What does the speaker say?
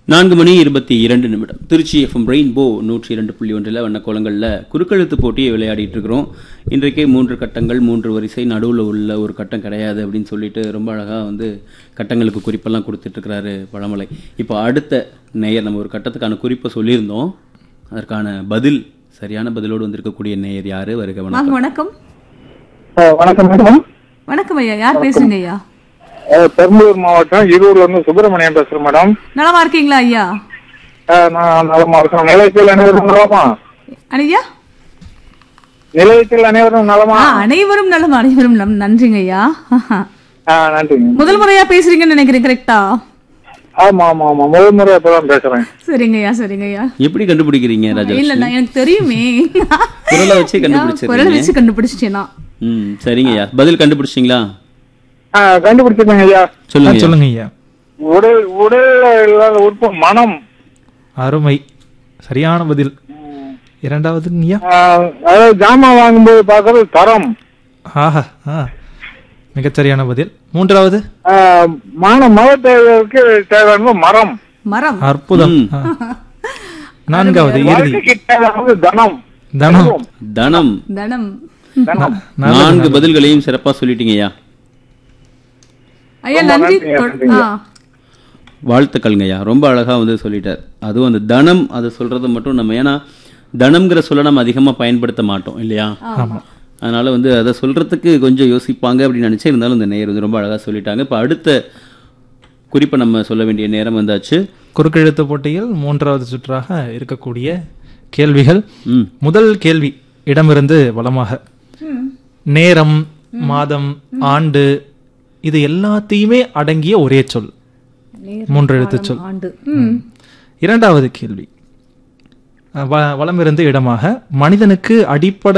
நான்கு மணி இருபத்தி இரண்டு நிமிடம் திருச்சி எஃப்எம் ரெயின்போ நூற்றி இரண்டு புள்ளி ஒன்றில் வண்ண கோலங்களில் குறுக்கெழுத்து போட்டியை விளையாடிட்டு இருக்கிறோம் இன்றைக்கே மூன்று கட்டங்கள் மூன்று வரிசை நடுவில் உள்ள ஒரு கட்டம் கிடையாது அப்படின்னு சொல்லிட்டு ரொம்ப அழகாக வந்து கட்டங்களுக்கு குறிப்பெல்லாம் கொடுத்துட்டு இருக்கிறாரு பழமலை இப்போ அடுத்த நேயர் நம்ம ஒரு கட்டத்துக்கான குறிப்பை சொல்லியிருந்தோம் அதற்கான பதில் சரியான பதிலோடு வந்திருக்கக்கூடிய நேயர் யாரு வருக வாங்க வணக்கம் வணக்கம் அஹ் வணக்கம் மேடம் வணக்கம் ஐயா யார் பேசுறீங்க ஐயா அஹ் பெரம்பலூர் மாவட்டம் ஈரூர்ல இருந்து சுப்பிரமணியம் பேசுறேன் மேடம் நலமா இருக்கீங்களா ஐயா அஹ் நான் நலமா இருக்கேன் நிலையத்தில் அனைவரும் நலமா ஐயா நிலையத்தில் அனைவரும் நலமா ஆ, அனைவரும் நலம் அனைவரும் நலம் நன்றிங்க ஐயா ஆஹ் நன்றிங்க முதல் முறையா பேசுறீங்கன்னு நினைக்கிறேன் கரெக்டா ஆமா ஆமா ஆமா முதல் முறை இப்பதான் பேசுறேன் சரிங்க ஐயா சரிங்க ஐயா எப்படி கண்டுபிடிக்கிறீங்க இல்ல ராஜலட்சுமி நான் எனக்கு தெரியுமே குரலை வச்சே குரலை கண்டுபிடிச்சிருக்கீங்க வச்சு கண்டுபிடிச்சிட்டேனா ம் சரிங்க ஐயா பதில் கண்டுபிடிச்சிங்களா ஆஹ் கண்டுபிடிச்சிருக்கேங்க ஐயா சொல்லுங்க சொல்லுங்க ஐயா உடல் உடல்ல இல்லாத உறுப்பு மனம் அருமை சரியான பதில் இரண்டாவது ஐயா ஆஹ் அதாவது ஜாமான் வாங்கும்போது பார்க்கறது தரம் ஆஹா ஆ மிகச்சரியான பதில் மூன்றாவது ஆஹ் மான மத தேவைக்கு தேவையான மரம் மரம் அற்புதம் ம். ஆ. நான்காவது இறுதி வாழ்க்கைக்கு தேவையானது தனம் தனம் தனம் தனம் தனம் நான்கு பதில்களையும் சிறப்பா சொல்லிட்டீங்க ஐயா ஐயா ரொம்ப நன்றி நன்றி, தொ- நன்றிங்க. ஆ, வாழ்த்துக்கள்ங்க ஐயா ரொம்ப அழகா வந்து சொல்லிட்டார் அதுவும் அந்த தனம் அதை சொல்றது மட்டும் நம்ம ஏன்னா தனம்ங்கிற சொல்ல நம்ம அதிகமா பயன்படுத்த மாட்டோம் இல்லையா ஆமா அதனால வந்து அதை சொல்றதுக்கு கொஞ்சம் யோசிப்பாங்க அப்படின்னு நினைச்சே இருந்தாலும் இந்த நேயர் வந்து ரொம்ப அழகா சொல்லிட்டாங்க இப்போ அடுத்த குறிப்பை நம்ம சொல்ல வேண்டிய நேரம் வந்தாச்சு குறுக்கெழுத்து போட்டியில் மூன்றாவது சுற்றாக இருக்கக்கூடிய கேள்விகள் ம் முதல் கேள்வி இடமிருந்து வலமாக நேரம் மாதம் ஆண்டு இது எல்லாத்தையுமே அடங்கிய ஒரே சொல் நேரம், மூன்று எழுத்து காலம், சொல் ஆண்டு ம். இரண்டாவது கேள்வி அஹ் வ- வலமிருந்து இடமாக மனிதனுக்கு அடிப்படை